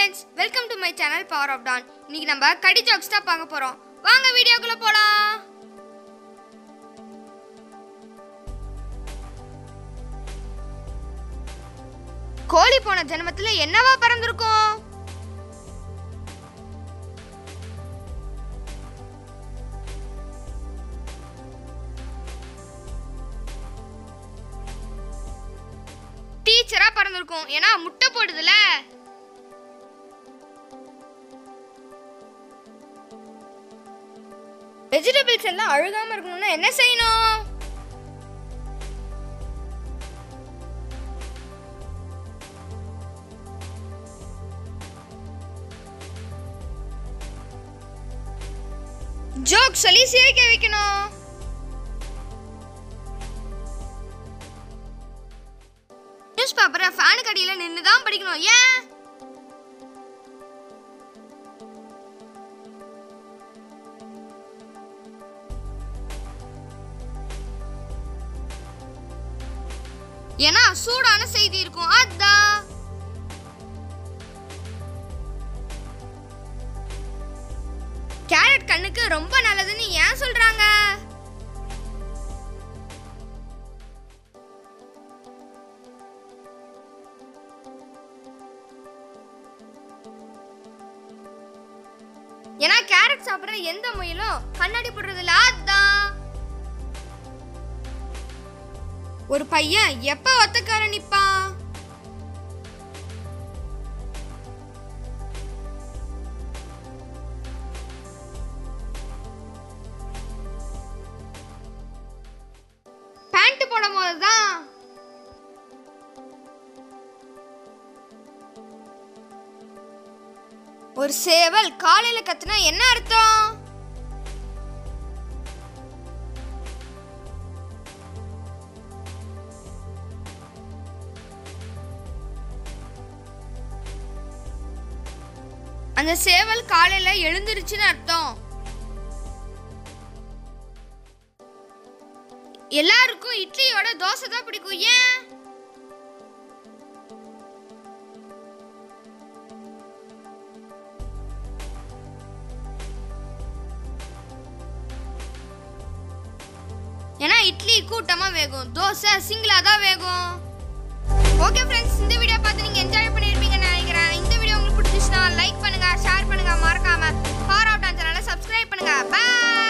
friends welcome to my channel power of dance இன்னைக்கு நம்ம கடி ஜோக்ஸ் தான் பார்க்க போறோம் வாங்க வீடியோக்குள்ள போலாம் கோழி போன ஜென்மத்துல என்னவா பிறந்திருக்கும் டீச்சரா பிறந்திருக்கும் ஏன்னா முட்டை போடுதுல வெஜிடபிள்ஸ் எல்லாம் அழுகாம இருக்கணும்னா என்ன செய்யணும் ஜோக் சொல்லி சிரிக்க வைக்கணும் நியூஸ் பேப்பரை ஃபேனுக்கு அடியில் நின்று தான் படிக்கணும் ஏன் ஏன்னா சூடான செய்தி இருக்கும் அதான் கேரட் கண்ணுக்கு ரொம்ப நல்லதுன்னு ஏன் சொல்றாங்க ஏன்னா கேரட் சாப்பிடுற எந்த முயலும் கண்ணாடி போடுறது இல்ல அதான் ஒரு பையன் எப்ப ஒத்தக்கார நிப்பான் பேண்ட் போடும் போதுதான் ஒரு சேவல் காலையில கத்துனா என்ன அர்த்தம் அந்த சேவல் காலையில எழுந்திருச்சுன்னு அர்த்தம் எல்லாருக்கும் இட்லியோட தோசை தான் பிடிக்கும் ஏன் ஏன்னா இட்லி கூட்டமா வேகும் தோசை சிங்கிளா தான் வேகும் ஓகே ஃப்ரெண்ட்ஸ் இந்த வீடியோ பார்த்து நீங்க என்ஜாய் பண்ணிருப்பீங்கன்னு நினைக்கிறேன் இந்த வீடியோ உங்களுக்கு பிடிச்சிச்சுன்னா லைக் பண்ணுங்க ஷேர் பண்ணுங்க மறக்காம பவர் ஆஃப் டான்ஸ் சேனலை சப்ஸ்கிரைப் பண்ணுங்க பை